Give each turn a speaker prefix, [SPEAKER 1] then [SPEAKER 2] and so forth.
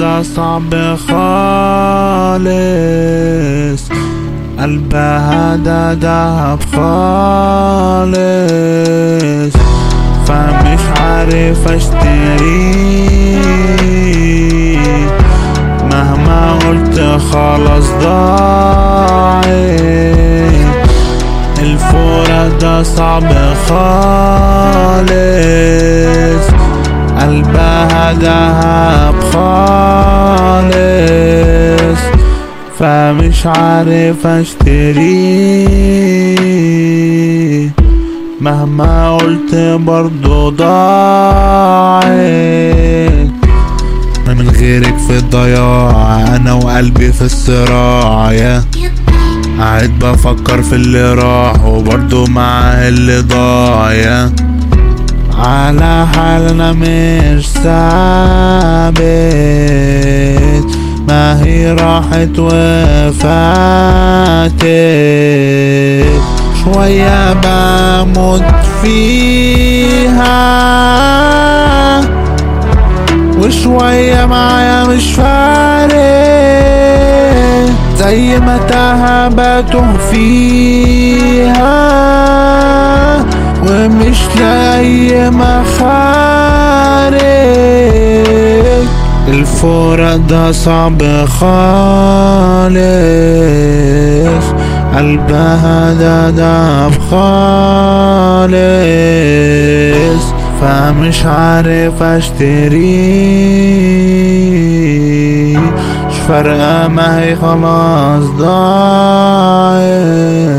[SPEAKER 1] ده صعب خالص قلبها ده دهب خالص فمش عارف اشتريه مهما قلت خلاص ضاعت الفورة ده صعب خالص قلبها دهب خالص فمش عارف اشتريه مهما قلت برضو ضاعت انا من غيرك في الضياع انا وقلبي في الصراع يا قاعد بفكر في اللي راح وبرضو معاه اللي ضاع يا على حالنا مش ثابت ما هي راحت وفاتت شوية بموت فيها وشوية معايا مش فارق زي ما تاها بتوه فيها ومش لاقي مخارج الفورة ده صعب خالص قلبها ده داب خالص فمش عارف اشتريه مش فارقة ما هي خلاص ضاعت